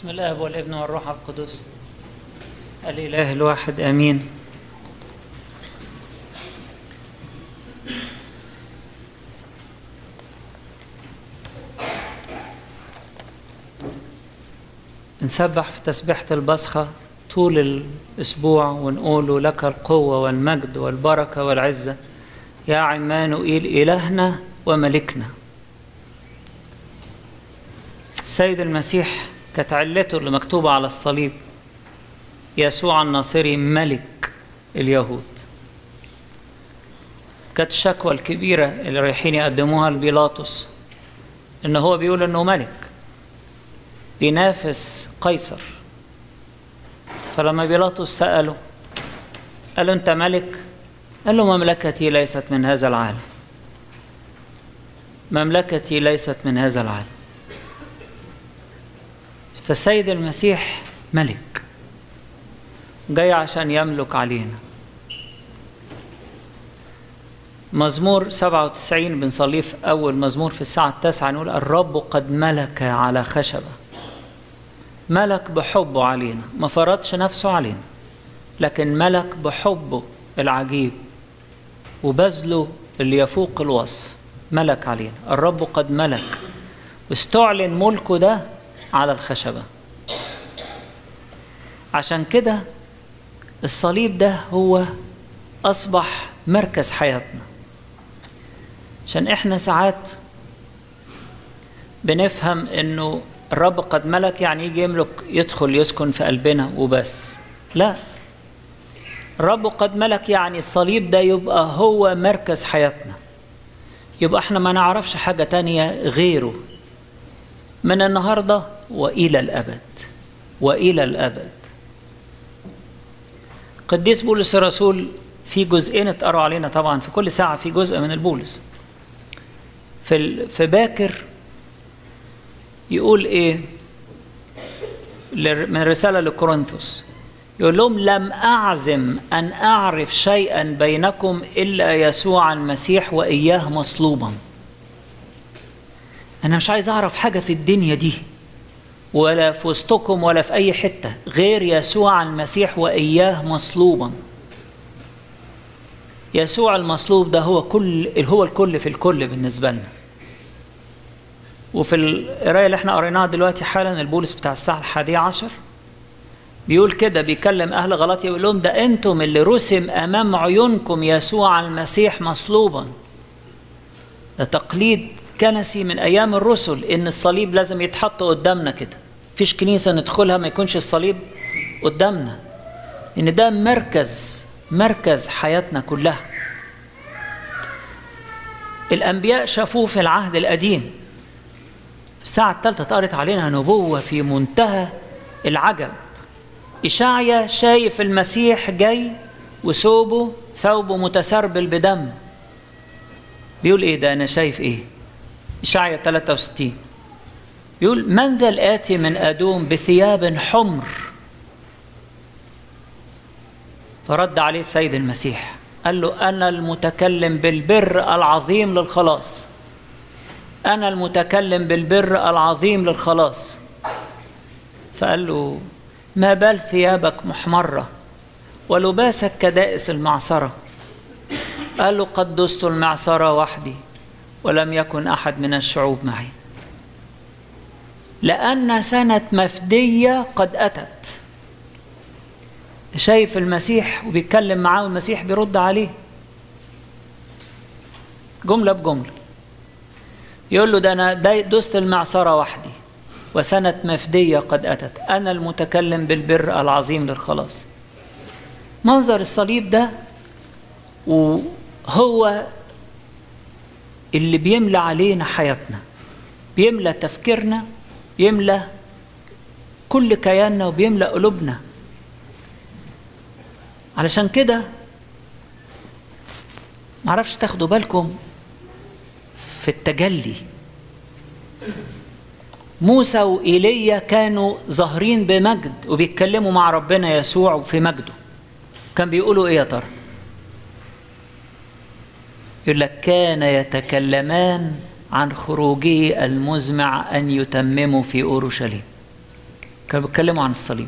بسم الله والابن والروح القدس الإله الواحد آمين نسبح في تسبيحة البصخة طول الأسبوع ونقول لك القوة والمجد والبركة والعزة يا عمانوئيل إلهنا وملكنا السيد المسيح كانت علته اللي مكتوبة على الصليب يسوع الناصري ملك اليهود كانت الشكوى الكبيرة اللي رايحين يقدموها لبيلاطس إن هو بيقول إنه ملك بينافس قيصر فلما بيلاطس سأله قال له أنت ملك؟ قال له مملكتي ليست من هذا العالم مملكتي ليست من هذا العالم فالسيد المسيح ملك جاي عشان يملك علينا مزمور 97 بنصليه في أول مزمور في الساعة التاسعة نقول الرب قد ملك على خشبة ملك بحبه علينا ما فرضش نفسه علينا لكن ملك بحبه العجيب وبذله اللي يفوق الوصف ملك علينا الرب قد ملك واستعلن ملكه ده على الخشبة عشان كده الصليب ده هو أصبح مركز حياتنا عشان احنا ساعات بنفهم انه الرب قد ملك يعني يجي يملك يدخل يسكن في قلبنا وبس لا الرب قد ملك يعني الصليب ده يبقى هو مركز حياتنا يبقى احنا ما نعرفش حاجة تانية غيره من النهاردة وإلى الأبد وإلى الأبد قديس بولس الرسول في جزئين اتقروا علينا طبعا في كل ساعة في جزء من البولس في في باكر يقول ايه من رسالة لكورنثوس يقول لهم لم أعزم أن أعرف شيئا بينكم إلا يسوع المسيح وإياه مصلوبا أنا مش عايز أعرف حاجة في الدنيا دي ولا في وسطكم ولا في أي حتة غير يسوع المسيح وإياه مصلوبا يسوع المصلوب ده هو كل هو الكل في الكل بالنسبة لنا وفي القراية اللي احنا قريناها دلوقتي حالا البولس بتاع الساعة الحادية عشر بيقول كده بيكلم أهل غلطية يقول لهم ده أنتم اللي رسم أمام عيونكم يسوع المسيح مصلوبا ده تقليد كنسي من أيام الرسل إن الصليب لازم يتحط قدامنا كده مفيش كنيسة ندخلها ما يكونش الصليب قدامنا إن ده مركز مركز حياتنا كلها الأنبياء شافوه في العهد القديم الساعة الثالثة اتقرت علينا نبوة في منتهى العجب إشعيا شايف المسيح جاي وثوبه ثوبه متسربل بدم بيقول إيه ده أنا شايف إيه إشعيا 63 يقول من ذا الآتي من أدوم بثياب حمر فرد عليه السيد المسيح قال له أنا المتكلم بالبر العظيم للخلاص أنا المتكلم بالبر العظيم للخلاص فقال له ما بال ثيابك محمرة ولباسك كدائس المعصرة قال له قد دست المعصرة وحدي ولم يكن أحد من الشعوب معي لأن سنة مفدية قد أتت شايف المسيح وبيتكلم معاه والمسيح بيرد عليه جملة بجملة يقول له ده أنا دست المعصرة وحدي وسنة مفدية قد أتت أنا المتكلم بالبر العظيم للخلاص منظر الصليب ده وهو اللي بيملى علينا حياتنا بيملى تفكيرنا بيملى كل كياننا وبيملى قلوبنا علشان كده معرفش تاخدوا بالكم في التجلي موسى وإيليا كانوا ظاهرين بمجد وبيتكلموا مع ربنا يسوع في مجده كان بيقولوا ايه يا ترى يقول لك كان يتكلمان عن خروجه المزمع أن يتمموا في أورشليم كانوا بيتكلموا عن الصليب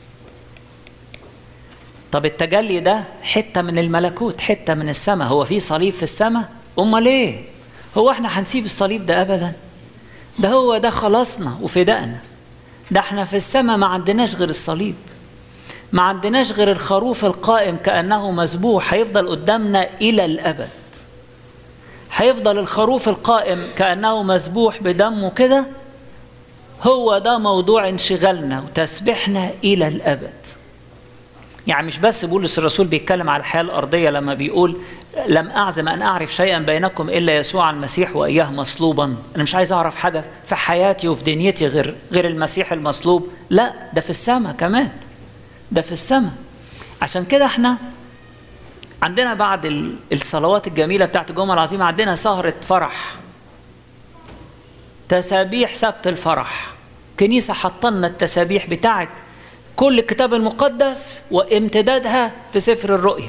طب التجلي ده حته من الملكوت حته من السماء هو في صليب في السماء امال ايه هو احنا هنسيب الصليب ده ابدا ده هو ده خلاصنا وفدائنا ده احنا في السماء ما عندناش غير الصليب ما عندناش غير الخروف القائم كانه مذبوح هيفضل قدامنا الى الابد هيفضل الخروف القائم كانه مذبوح بدمه كده هو ده موضوع انشغالنا وتسبيحنا الى الابد يعني مش بس بولس الرسول بيتكلم على الحياه الارضيه لما بيقول لم اعزم ان اعرف شيئا بينكم الا يسوع المسيح واياه مصلوبا انا مش عايز اعرف حاجه في حياتي وفي دنيتي غير غير المسيح المصلوب لا ده في السماء كمان ده في السماء عشان كده احنا عندنا بعد الصلوات الجميله بتاعت الجمعه العظيمه عندنا سهره فرح تسابيح سبت الفرح كنيسه حطلنا التسابيح بتاعت كل الكتاب المقدس وامتدادها في سفر الرؤيا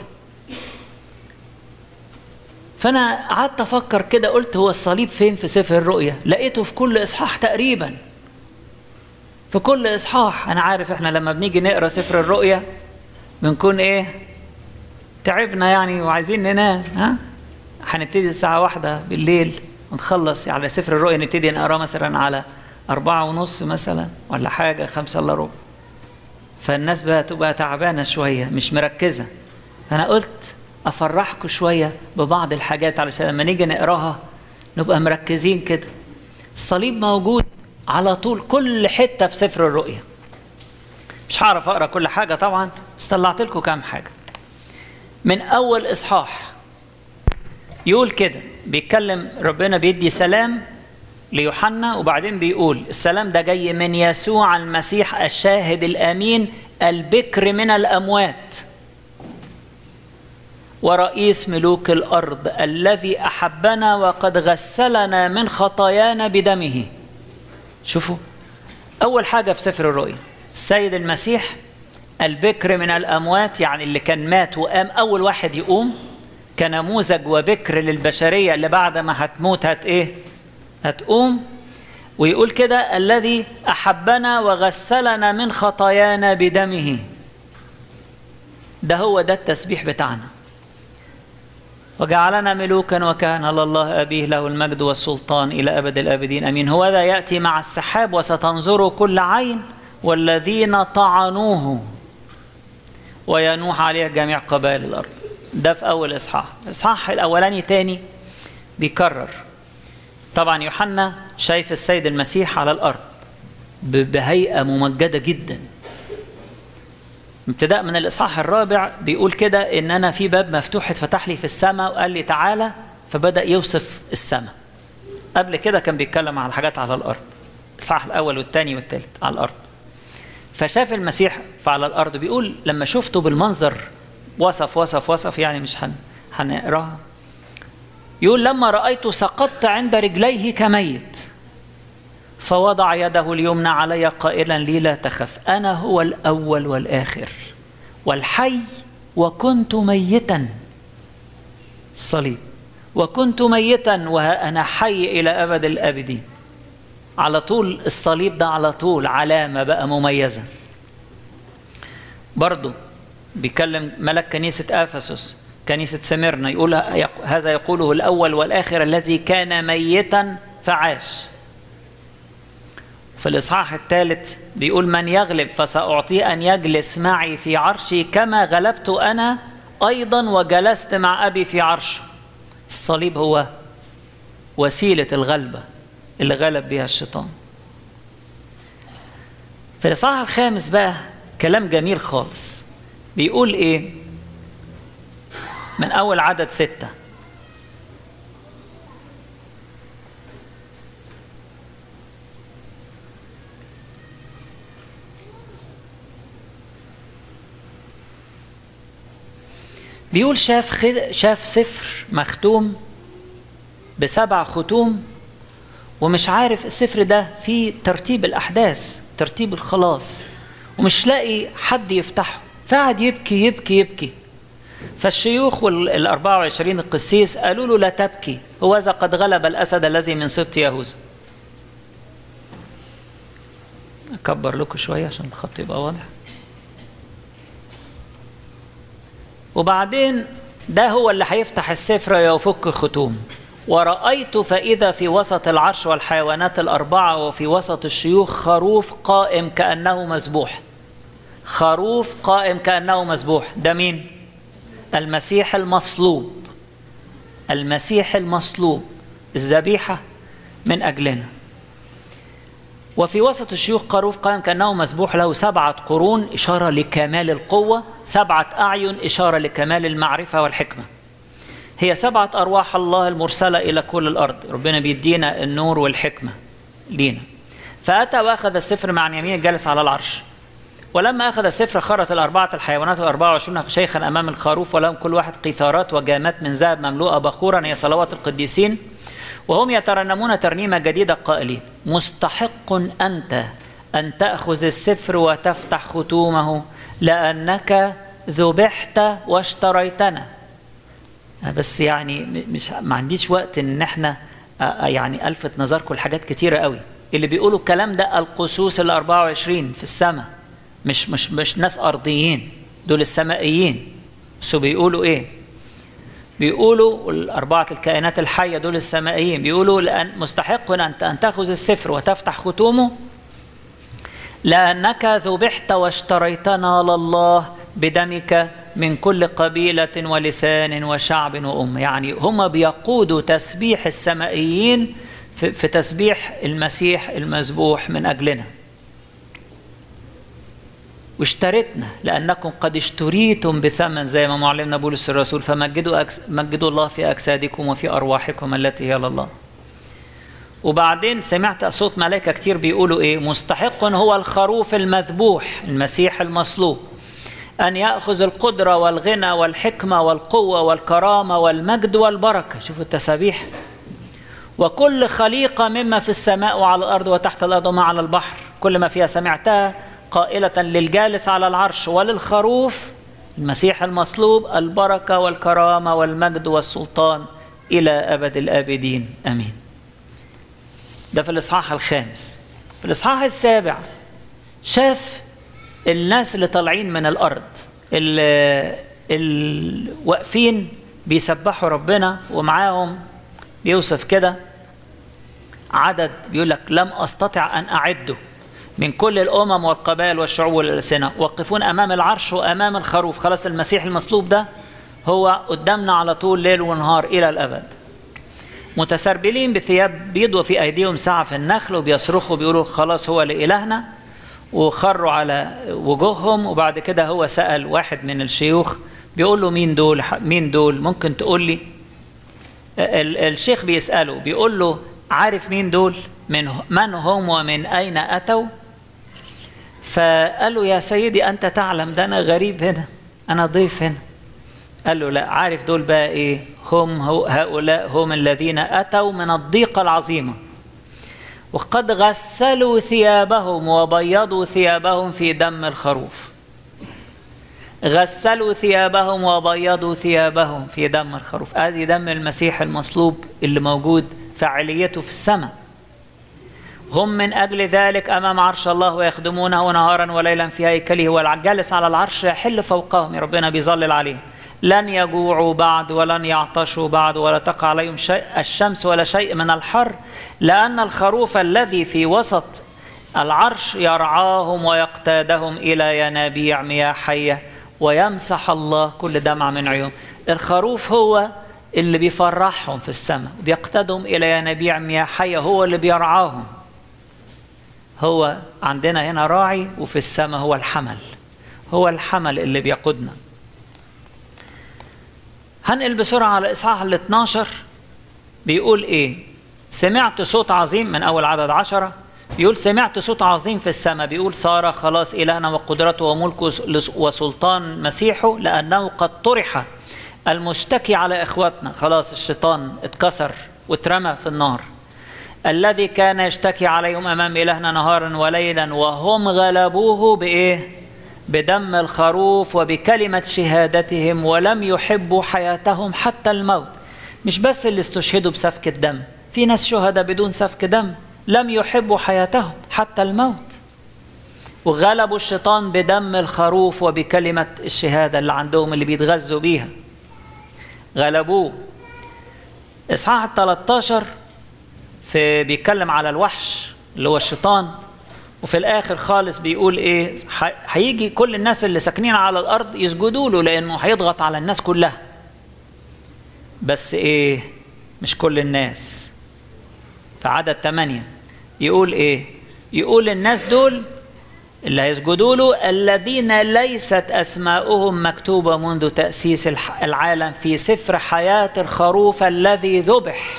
فانا قعدت افكر كده قلت هو الصليب فين في سفر الرؤيا لقيته في كل اصحاح تقريبا في كل اصحاح انا عارف احنا لما بنيجي نقرا سفر الرؤيا بنكون ايه تعبنا يعني وعايزين ننام ها هنبتدي الساعة واحدة بالليل ونخلص على سفر الرؤيا نبتدي نقراه مثلا على أربعة ونص مثلا ولا حاجة خمسة إلا ربع فالناس بقى تبقى تعبانة شوية مش مركزة فأنا قلت أفرحكم شوية ببعض الحاجات علشان لما نيجي نقراها نبقى مركزين كده الصليب موجود على طول كل حتة في سفر الرؤيا مش هعرف أقرأ كل حاجة طبعا بس طلعت لكم كام حاجة من أول إصحاح يقول كده بيتكلم ربنا بيدي سلام ليوحنا وبعدين بيقول السلام ده جاي من يسوع المسيح الشاهد الامين البكر من الاموات ورئيس ملوك الارض الذي احبنا وقد غسلنا من خطايانا بدمه شوفوا اول حاجه في سفر الرؤيا السيد المسيح البكر من الاموات يعني اللي كان مات وقام اول واحد يقوم كنموذج وبكر للبشريه اللي بعد ما هتموت هت ايه هتقوم ويقول كده الذي احبنا وغسلنا من خطايانا بدمه ده هو ده التسبيح بتاعنا وجعلنا ملوكا وكان لله ابيه له المجد والسلطان الى ابد الابدين امين هو ذا ياتي مع السحاب وستنظر كل عين والذين طعنوه وينوح عليه جميع قبائل الارض ده في اول اصحاح الاصحاح الاولاني تاني بيكرر طبعا يوحنا شايف السيد المسيح على الارض بهيئه ممجده جدا ابتداء من الاصحاح الرابع بيقول كده ان انا في باب مفتوح اتفتح لي في السماء وقال لي تعالى فبدا يوصف السماء قبل كده كان بيتكلم على حاجات على الارض الاصحاح الاول والثاني والثالث على الارض فشاف المسيح فعلى الارض بيقول لما شفته بالمنظر وصف وصف وصف يعني مش هن هنقراها يقول لما رأيت سقطت عند رجليه كميت فوضع يده اليمنى علي قائلا لي لا تخف أنا هو الأول والآخر والحي وكنت ميتا الصليب وكنت ميتا وها أنا حي إلى أبد الآبدين على طول الصليب ده على طول علامة بقى مميزة برضو بيكلم ملك كنيسة آفسس كنيسة سميرنا يقول هذا يقوله الأول والآخر الذي كان ميتا فعاش في الإصحاح الثالث بيقول من يغلب فسأعطيه أن يجلس معي في عرشي كما غلبت أنا أيضا وجلست مع أبي في عرشه الصليب هو وسيلة الغلبة اللي غلب بها الشيطان في الإصحاح الخامس بقى كلام جميل خالص بيقول إيه من أول عدد ستة بيقول شاف خد... شاف سفر مختوم بسبع ختوم ومش عارف السفر ده فيه ترتيب الأحداث ترتيب الخلاص ومش لاقي حد يفتحه فقعد يبكي يبكي يبكي فالشيوخ وال 24 القسيس قالوا له لا تبكي هو ذا قد غلب الأسد الذي من سبط يهوذا أكبر لكم شوية عشان الخط يبقى واضح وبعدين ده هو اللي هيفتح السفر ويفك ختوم ورأيت فإذا في وسط العرش والحيوانات الأربعة وفي وسط الشيوخ خروف قائم كأنه مذبوح خروف قائم كأنه مذبوح ده مين؟ المسيح المصلوب المسيح المصلوب الذبيحة من أجلنا وفي وسط الشيوخ خروف قائم كأنه مسبوح له سبعة قرون إشارة لكمال القوة سبعة أعين إشارة لكمال المعرفة والحكمة هي سبعة أرواح الله المرسلة إلى كل الأرض ربنا بيدينا النور والحكمة لينا فأتى وأخذ السفر مع يمين جالس على العرش ولما أخذ السفر خرت الأربعة الحيوانات والأربعة وعشرون شيخا أمام الخروف ولهم كل واحد قيثارات وجامات من ذهب مملوءة بخورا هي صلوات القديسين وهم يترنمون ترنيمة جديدة قائلين مستحق أنت أن تأخذ السفر وتفتح ختومه لأنك ذبحت واشتريتنا بس يعني مش ما عنديش وقت ان احنا يعني الفت نظركم لحاجات كتيره قوي اللي بيقولوا الكلام ده القسوس ال 24 في السماء مش مش مش ناس ارضيين دول السمائيين بس بيقولوا ايه بيقولوا الأربعة الكائنات الحية دول السمائيين بيقولوا لأن مستحق أن أن تأخذ السفر وتفتح ختومه لأنك ذبحت واشتريتنا لله بدمك من كل قبيلة ولسان وشعب وأم يعني هم بيقودوا تسبيح السمائيين في, في تسبيح المسيح المذبوح من أجلنا واشتريتنا لأنكم قد اشتريتم بثمن زي ما معلمنا بولس الرسول فمجدوا أكس مجدوا الله في أجسادكم وفي أرواحكم التي هي لله وبعدين سمعت صوت ملائكة كتير بيقولوا إيه مستحق هو الخروف المذبوح المسيح المصلوب أن يأخذ القدرة والغنى والحكمة والقوة والكرامة والمجد والبركة شوفوا التسابيح وكل خليقة مما في السماء وعلى الأرض وتحت الأرض وما على البحر كل ما فيها سمعتها قائلة للجالس على العرش وللخروف المسيح المصلوب البركة والكرامة والمجد والسلطان إلى أبد الآبدين أمين ده في الإصحاح الخامس في الإصحاح السابع شاف الناس اللي طالعين من الأرض اللي, اللي واقفين بيسبحوا ربنا ومعاهم بيوصف كده عدد بيقول لك لم أستطع أن أعده من كل الأمم والقبائل والشعوب والألسنة وقفون أمام العرش وأمام الخروف خلاص المسيح المصلوب ده هو قدامنا على طول ليل ونهار إلى الأبد متسربلين بثياب بيض وفي أيديهم سعف النخل وبيصرخوا بيقولوا خلاص هو لإلهنا وخروا على وجوههم وبعد كده هو سأل واحد من الشيوخ بيقول له مين دول مين دول ممكن تقول لي الشيخ بيسأله بيقول له عارف مين دول من من هم ومن أين أتوا فقال له يا سيدي أنت تعلم ده أنا غريب هنا أنا ضيف هنا قال له لا عارف دول بقى إيه هم هؤلاء هم الذين أتوا من الضيقة العظيمة وقد غسلوا ثيابهم وبيضوا ثيابهم في دم الخروف غسلوا ثيابهم وبيضوا ثيابهم في دم الخروف ادي دم المسيح المصلوب اللي موجود فعاليته في السماء هم من أجل ذلك أمام عرش الله ويخدمونه نهارا وليلا في هيكله والجالس على العرش يحل فوقهم ربنا بيظلل عليهم لن يجوعوا بعد ولن يعطشوا بعد ولا تقع عليهم شيء الشمس ولا شيء من الحر لأن الخروف الذي في وسط العرش يرعاهم ويقتادهم إلى ينابيع مياه حية ويمسح الله كل دمعة من عيون الخروف هو اللي بيفرحهم في السماء بيقتادهم إلى ينابيع مياه حية هو اللي بيرعاهم هو عندنا هنا راعي وفي السماء هو الحمل هو الحمل اللي بيقودنا هنقل بسرعة على إصحاح ال 12 بيقول إيه سمعت صوت عظيم من أول عدد عشرة بيقول سمعت صوت عظيم في السماء بيقول صار خلاص إلهنا وقدرته وملكه وسلطان مسيحه لأنه قد طرح المشتكي على إخواتنا خلاص الشيطان اتكسر واترمى في النار الذي كان يشتكي عليهم أمام إلهنا نهارا وليلا وهم غلبوه بإيه بدم الخروف وبكلمة شهادتهم ولم يحبوا حياتهم حتى الموت مش بس اللي استشهدوا بسفك الدم في ناس شهداء بدون سفك دم لم يحبوا حياتهم حتى الموت وغلبوا الشيطان بدم الخروف وبكلمة الشهادة اللي عندهم اللي بيتغذوا بيها غلبوه إصحاح ال 13 في بيتكلم على الوحش اللي هو الشيطان وفي الآخر خالص بيقول إيه هيجي كل الناس اللي ساكنين على الأرض يسجدوا له لأنه هيضغط على الناس كلها بس إيه مش كل الناس في عدد 8 يقول إيه يقول الناس دول اللي هيسجدوا له الذين ليست أسماؤهم مكتوبة منذ تأسيس العالم في سفر حياة الخروف الذي ذبح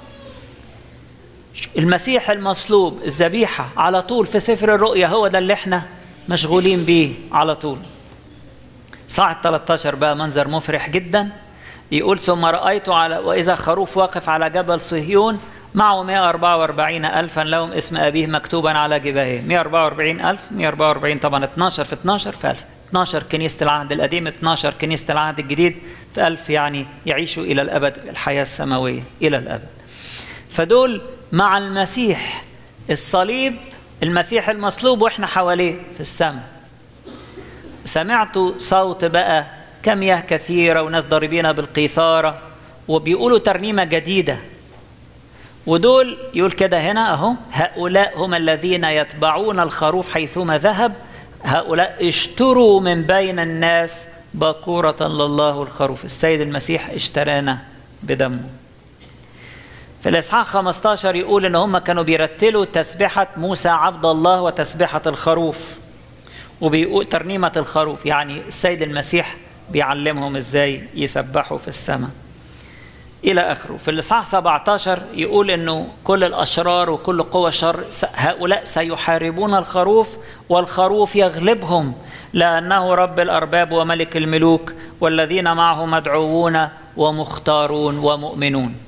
المسيح المصلوب الذبيحة على طول في سفر الرؤيا هو ده اللي احنا مشغولين بيه على طول صاع 13 بقى منظر مفرح جدا يقول ثم رأيت على وإذا خروف واقف على جبل صهيون معه 144 ألفا لهم اسم أبيه مكتوبا على جباهه 144 ألف 144 طبعا 12 في 12 في 1000 12 كنيسة العهد القديم 12 كنيسة العهد الجديد في 1000 يعني يعيشوا إلى الأبد الحياة السماوية إلى الأبد فدول مع المسيح الصليب المسيح المصلوب واحنا حواليه في السماء سمعت صوت بقى كمياه كثيرة وناس ضاربين بالقيثارة وبيقولوا ترنيمة جديدة ودول يقول كده هنا اهو هؤلاء هم الذين يتبعون الخروف حيثما ذهب هؤلاء اشتروا من بين الناس باكورة لله الخروف السيد المسيح اشترانا بدمه في الإصحاح 15 يقول إن هم كانوا بيرتلوا تسبحة موسى عبد الله وتسبحة الخروف وبيقول ترنيمة الخروف يعني السيد المسيح بيعلمهم إزاي يسبحوا في السماء إلى آخره في الإصحاح 17 يقول إنه كل الأشرار وكل قوى الشر هؤلاء سيحاربون الخروف والخروف يغلبهم لأنه رب الأرباب وملك الملوك والذين معه مدعوون ومختارون ومؤمنون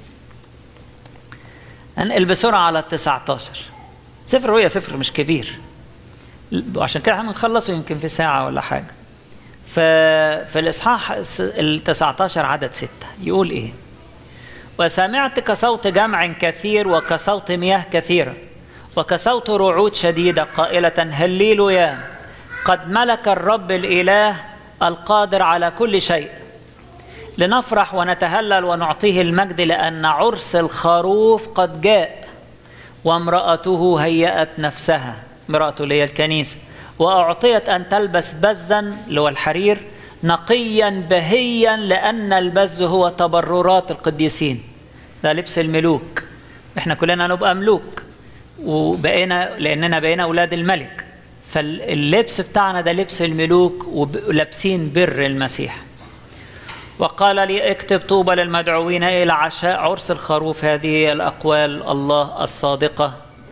انقل بسرعة على ال 19 سفر الرؤيا سفر مش كبير وعشان كده هنخلصه يمكن في ساعة ولا حاجة ففي الإصحاح ال 19 عدد ستة يقول إيه وسمعت كصوت جمع كثير وكصوت مياه كثيرة وكصوت رعود شديدة قائلة هللوا يا قد ملك الرب الإله القادر على كل شيء لنفرح ونتهلل ونعطيه المجد لأن عرس الخروف قد جاء وامرأته هيأت نفسها امرأته اللي هي الكنيسة وأعطيت أن تلبس بزا اللي هو الحرير نقيا بهيا لأن البز هو تبررات القديسين ده لبس الملوك احنا كلنا نبقى ملوك وبقينا لأننا بقينا أولاد الملك فاللبس بتاعنا ده لبس الملوك ولابسين بر المسيح وقال لي اكتب طوبى للمدعوين إلى عشاء عرس الخروف هذه الأقوال الله الصادقة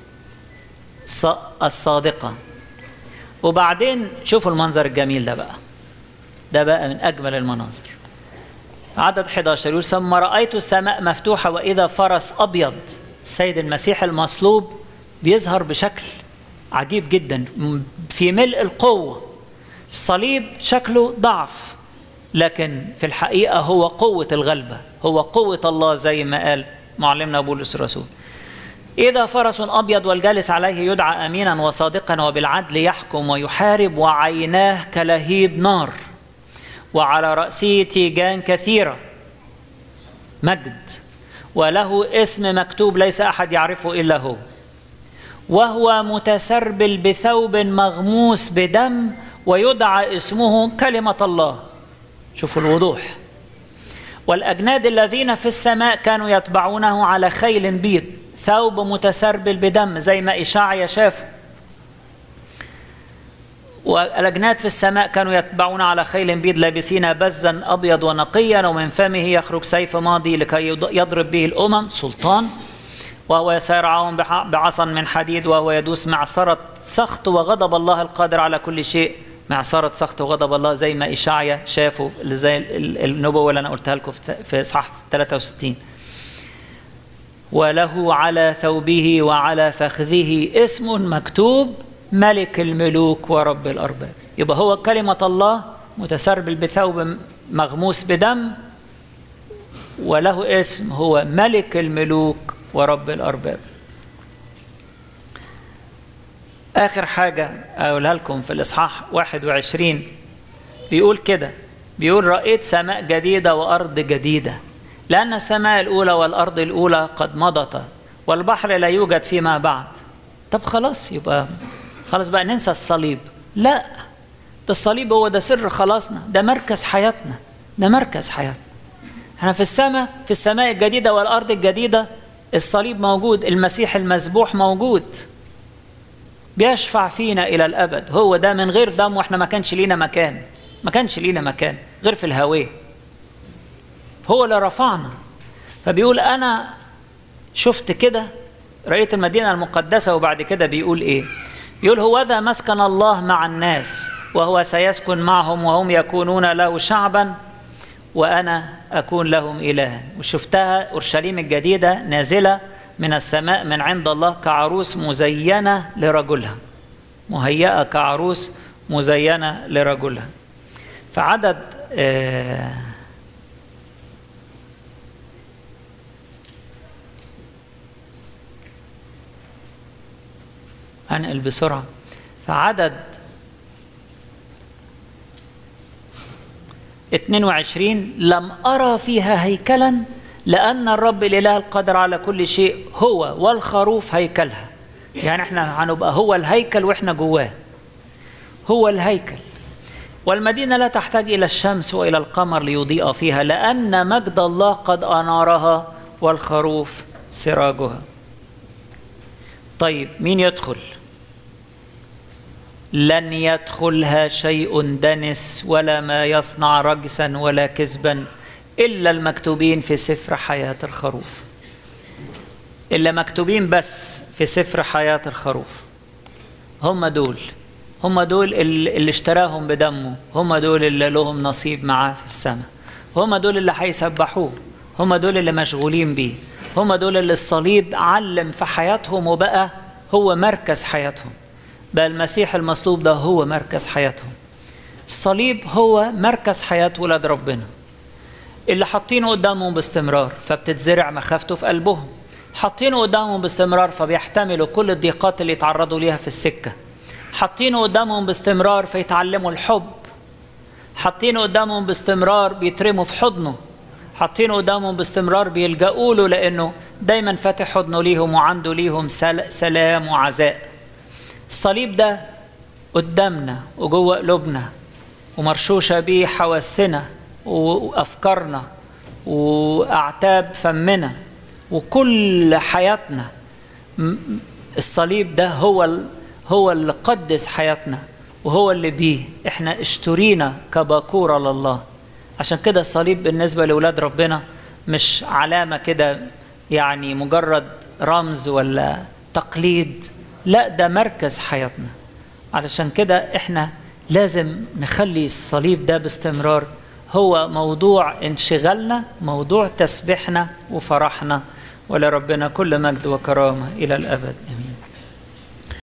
الصادقة وبعدين شوفوا المنظر الجميل ده بقى ده بقى من أجمل المناظر عدد 11 يقول ثم رأيت السماء مفتوحة وإذا فرس أبيض السيد المسيح المصلوب بيظهر بشكل عجيب جدا في ملء القوة الصليب شكله ضعف لكن في الحقيقة هو قوة الغلبة هو قوة الله زي ما قال معلمنا بولس الرسول إذا فرس أبيض والجالس عليه يدعى أمينا وصادقا وبالعدل يحكم ويحارب وعيناه كلهيب نار وعلى رأسه تيجان كثيرة مجد وله اسم مكتوب ليس أحد يعرفه إلا هو وهو متسربل بثوب مغموس بدم ويدعى اسمه كلمة الله شوفوا الوضوح والأجناد الذين في السماء كانوا يتبعونه على خيل بيض ثوب متسربل بدم زي ما إشاعيا شافه والأجناد في السماء كانوا يتبعون على خيل بيض لابسين بزا أبيض ونقيا ومن فمه يخرج سيف ماضي لكي يضرب به الأمم سلطان وهو يسارعهم بعصا من حديد وهو يدوس معصرة سخط وغضب الله القادر على كل شيء معصرة سخط وغضب الله زي ما إشعيا شافوا زي النبوة اللي أنا قلتها لكم في إصحاح 63 وله على ثوبه وعلى فخذه اسم مكتوب ملك الملوك ورب الأرباب يبقى هو كلمة الله متسربل بثوب مغموس بدم وله اسم هو ملك الملوك ورب الأرباب آخر حاجة أقولها لكم في الإصحاح 21 بيقول كده بيقول رأيت سماء جديدة وأرض جديدة لأن السماء الأولى والأرض الأولى قد مضت والبحر لا يوجد فيما بعد طب خلاص يبقى خلاص بقى ننسى الصليب لا ده الصليب هو ده سر خلاصنا ده مركز حياتنا ده مركز حياتنا احنا في السماء في السماء الجديدة والأرض الجديدة الصليب موجود المسيح المذبوح موجود بيشفع فينا إلى الأبد هو ده من غير دم واحنا ما كانش لينا مكان ما كانش لينا مكان غير في الهوية هو اللي رفعنا فبيقول أنا شفت كده رأيت المدينة المقدسة وبعد كده بيقول إيه بيقول هو ذا مسكن الله مع الناس وهو سيسكن معهم وهم يكونون له شعبا وأنا أكون لهم إلها وشفتها أورشليم الجديدة نازلة من السماء من عند الله كعروس مزينة لرجلها مهيئة كعروس مزينة لرجلها فعدد آه هنقل بسرعة فعدد 22 لم أرى فيها هيكلا لأن الرب الإله القادر على كل شيء هو والخروف هيكلها يعني احنا هنبقى هو الهيكل واحنا جواه هو الهيكل والمدينة لا تحتاج إلى الشمس وإلى القمر ليضيء فيها لأن مجد الله قد أنارها والخروف سراجها طيب مين يدخل لن يدخلها شيء دنس ولا ما يصنع رجسا ولا كذبا إلا المكتوبين في سفر حياة الخروف إلا مكتوبين بس في سفر حياة الخروف هم دول هم دول اللي اشتراهم بدمه هم دول اللي لهم نصيب معاه في السماء هم دول اللي هيسبحوه هم دول اللي مشغولين بيه هم دول اللي الصليب علم في حياتهم وبقى هو مركز حياتهم بقى المسيح المصلوب ده هو مركز حياتهم الصليب هو مركز حياة ولاد ربنا اللي حاطينه قدامهم باستمرار فبتتزرع مخافته في قلبهم حاطينه قدامهم باستمرار فبيحتملوا كل الضيقات اللي يتعرضوا ليها في السكة حاطينه قدامهم باستمرار فيتعلموا الحب حاطينه قدامهم باستمرار بيترموا في حضنه حاطينه قدامهم باستمرار بيلجأوا له لأنه دايما فاتح حضنه ليهم وعنده ليهم سلام وعزاء الصليب ده قدامنا وجوه قلوبنا ومرشوشة بيه حواسنا وأفكارنا وأعتاب فمنا وكل حياتنا الصليب ده هو هو اللي قدس حياتنا وهو اللي بيه احنا اشترينا كباكورة لله عشان كده الصليب بالنسبة لأولاد ربنا مش علامة كده يعني مجرد رمز ولا تقليد لا ده مركز حياتنا علشان كده احنا لازم نخلي الصليب ده باستمرار هو موضوع انشغالنا موضوع تسبيحنا وفرحنا ولربنا كل مجد وكرامة إلى الأبد آمين